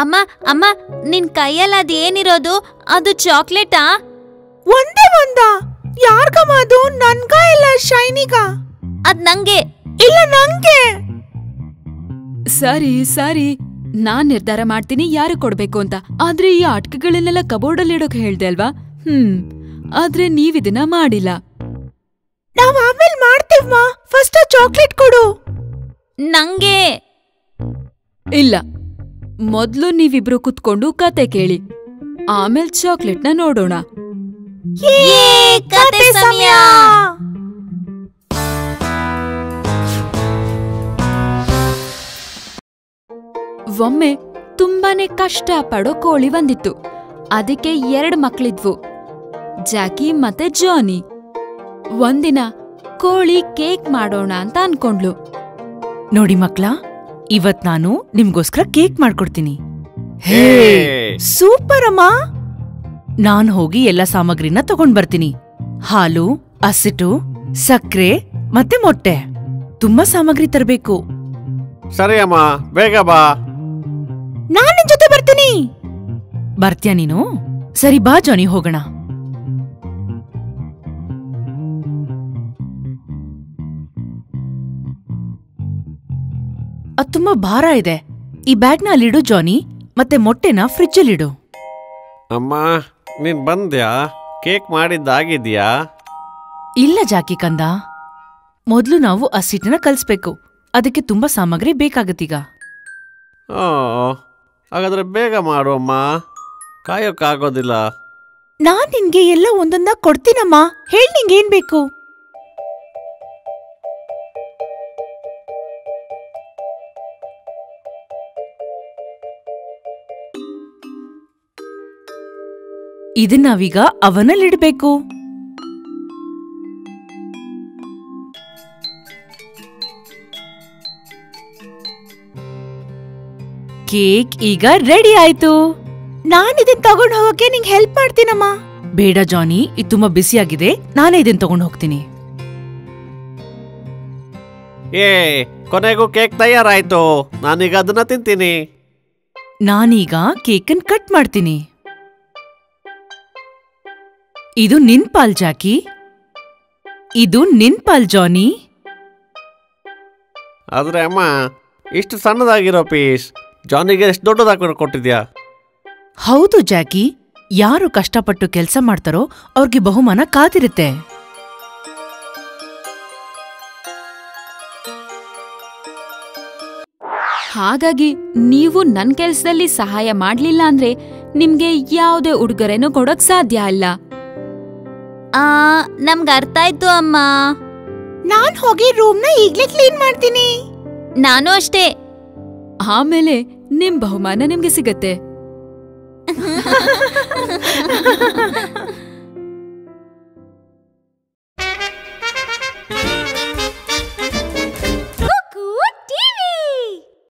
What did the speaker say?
ಅಮ್ಮ ಅಮ್ಮ ನಿನ್ ಕೈಯಲ್ಲಿ ಅದೇನಿರೋದು ಅದು ಚಾಕ್ಲೇಟಾ ಒಂದೇ ಒಂದ ಯಾರ್ಗಮ್ಮ ಅದು ನನ್ಗ ಇಲ್ಲ ಶೈನಿಗ ಅದ್ ನಂಗೆ ಇಲ್ಲ ನಂಗೆ ಸರಿ ಸರಿ ನಾನ್ ನಿರ್ಧಾರ ಮಾಡ್ತೀನಿ ಯಾರು ಕೊಡ್ಬೇಕು ಅಂತ ಆದ್ರೆ ಈ ಆಟ್ಕೆಗಳನ್ನೆಲ್ಲ ಕಬೋರ್ಡಲ್ಲಿ ಇಡೋಕ್ ಹೇಳ್ದೆ ಅಲ್ವಾ ಹ್ಮ್ ಆದ್ರೆ ನೀವಿದನ್ನ ಮಾಡಿಲ್ಲ ನಾವ್ ಆಮೇಲೆ ಮಾಡ್ತೀವ್ಮ ಫಸ್ಟ್ ಚಾಕ್ಲೇಟ್ ಕೊಡು ನಂಗೆ ಇಲ್ಲ ಮೊದ್ಲು ನೀವಿಬ್ರು ಕುತ್ಕೊಂಡು ಕತೆ ಕೇಳಿ ಆಮೇಲ್ ಚಾಕ್ಲೇಟ್ನ ನೋಡೋಣ ಯೇ, ಕತೆ ಸಮಯ ಒಮ್ಮೆ ತುಂಬಾನೇ ಕಷ್ಟ ಪಡೋ ಕೋಳಿ ಬಂದಿತ್ತು ಅದಕ್ಕೆ ಎರಡ್ ಮಕ್ಳಿದ್ವು ಜಾಕಿ ಮತ್ತೆ ಜಾನಿ ಒಂದಿನ ಕೋಳಿ ಕೇಕ್ ಮಾಡೋಣ ಅಂತ ಅನ್ಕೊಂಡ್ಲು ನೋಡಿ ಮಕ್ಳ ಇವತ್ ನಾನು ನಿಮ್ಗೋಸ್ಕರ ಕೇಕ್ ಮಾಡ್ಕೊಡ್ತೀನಿ ಹೇ ಸೂಪರ್ ಅಮ್ಮ ನಾನ್ ಹೋಗಿ ಎಲ್ಲ ಸಾಮಗ್ರಿನ ತಗೊಂಡ್ ಬರ್ತೀನಿ ಹಾಲು ಹಸಿಟ್ಟು ಸಕ್ರೆ ಮತ್ತೆ ಮೊಟ್ಟೆ ತುಂಬಾ ಸಾಮಗ್ರಿ ತರಬೇಕು ಸರಿ ಅಮ್ಮ ಬೇಗ ಬಾ ನಾನ್ ನಿನ್ ಜೊತೆ ಬರ್ತೀನಿ ಬರ್ತ್ಯಾ ನೀನು ಸರಿ ಬಾ ಜಾನಿ ಹೋಗೋಣ ಅದ್ ತುಂಬಾ ಭಾರ ಇದೆ ಈ ಬ್ಯಾಗ್ನ ಅಲ್ಲಿಡು ಜಾನಿ ಮತ್ತೆ ಮೊಟ್ಟೆನ ಫ್ರಿಜ್ಜಲ್ಲಿಡು ಅಮ್ಮ ನೀನ್ ಬಂದ್ಯಾ ಕೇಕ್ ಮಾಡಿದ್ದಾಗಿದ್ಯಾ ಇಲ್ಲ ಜಾಕಿ ಕಂದ ಮೊದ್ಲು ನಾವು ಹಸಿಟ್ಟನ್ನ ಕಲಿಸ್ಬೇಕು ಅದಕ್ಕೆ ತುಂಬಾ ಸಾಮಗ್ರಿ ಬೇಕಾಗತ್ತೀಗ ಓ ಹಾಗಾದ್ರೆ ಬೇಗ ಮಾಡು ಅಮ್ಮ ಕಾಯೋಕ್ಕಾಗೋದಿಲ್ಲ ನಾನ್ ನಿನ್ಗೆ ಎಲ್ಲ ಒಂದೊಂದ ಕೊಡ್ತೀನಮ್ಮ ಹೇಳ್ ನಿಂಗೇನ್ ಬೇಕು ಇದನ್ ನಾವೀಗ ಅವನಲ್ಲಿಡ್ಬೇಕು ಕೇಕ್ ಈಗ ರೆಡಿ ಆಯ್ತು ನಾನ್ ಇದನ್ ತಗೊಂಡ್ ಹೋಗಕ್ಕೆ ನಿಂಗೆ ಹೆಲ್ಪ್ ಮಾಡ್ತೀನಮ್ಮ ಬೇಡ ಜಾನಿ ಇದು ತುಂಬಾ ಬಿಸಿಯಾಗಿದೆ ನಾನೇ ಇದನ್ ತಗೊಂಡ್ ಹೋಗ್ತೀನಿ ಏ ಕೊನೆಗೂ ಕೇಕ್ ತಯಾರಾಯ್ತು ನಾನೀಗ ಅದನ್ನ ತಿಂತೀನಿ ನಾನೀಗ ಕೇಕನ್ ಕಟ್ ಮಾಡ್ತೀನಿ ಇದು ನಿನ್ ಪಾಲ್ ಜಾಕಿ ಇದು ನಿನ್ ಪಾಲ್ ಜಾನಿ ಆದ್ರೆ ಅಮ್ಮ ಇಷ್ಟು ಸಣ್ಣದಾಗಿರೋ ಪೀಸ್ ಜಾನಿಗೆ ಎಷ್ಟು ದೊಡ್ಡದಾಗಿ ಕೊಟ್ಟಿದ್ಯಾ ಹೌದು ಜಾಕಿ ಯಾರು ಕಷ್ಟಪಟ್ಟು ಕೆಲಸ ಮಾಡ್ತಾರೋ ಅವ್ರಿಗೆ ಬಹುಮಾನ ಕಾದಿರುತ್ತೆ ಹಾಗಾಗಿ ನೀವು ನನ್ ಕೆಲ್ಸದಲ್ಲಿ ಸಹಾಯ ಮಾಡ್ಲಿಲ್ಲ ಅಂದ್ರೆ ನಿಮ್ಗೆ ಯಾವುದೇ ಉಡುಗೊರೆನೂ ಕೊಡೋಕ್ ಸಾಧ್ಯ ಇಲ್ಲ ಆ ನಮ್ಗ್ ಅರ್ಥ ಆಯ್ತು ಅಮ್ಮ ನಾನ್ ಹೋಗಿ ರೂಮ್ನ ಈಗ್ಲೇ ಕ್ಲೀನ್ ಮಾಡ್ತೀನಿ ನಾನು ಅಷ್ಟೇ ಆಮೇಲೆ ನಿಮ್ ಬಹುಮಾನ ನಿಮ್ಗೆ ಸಿಗತ್ತೆ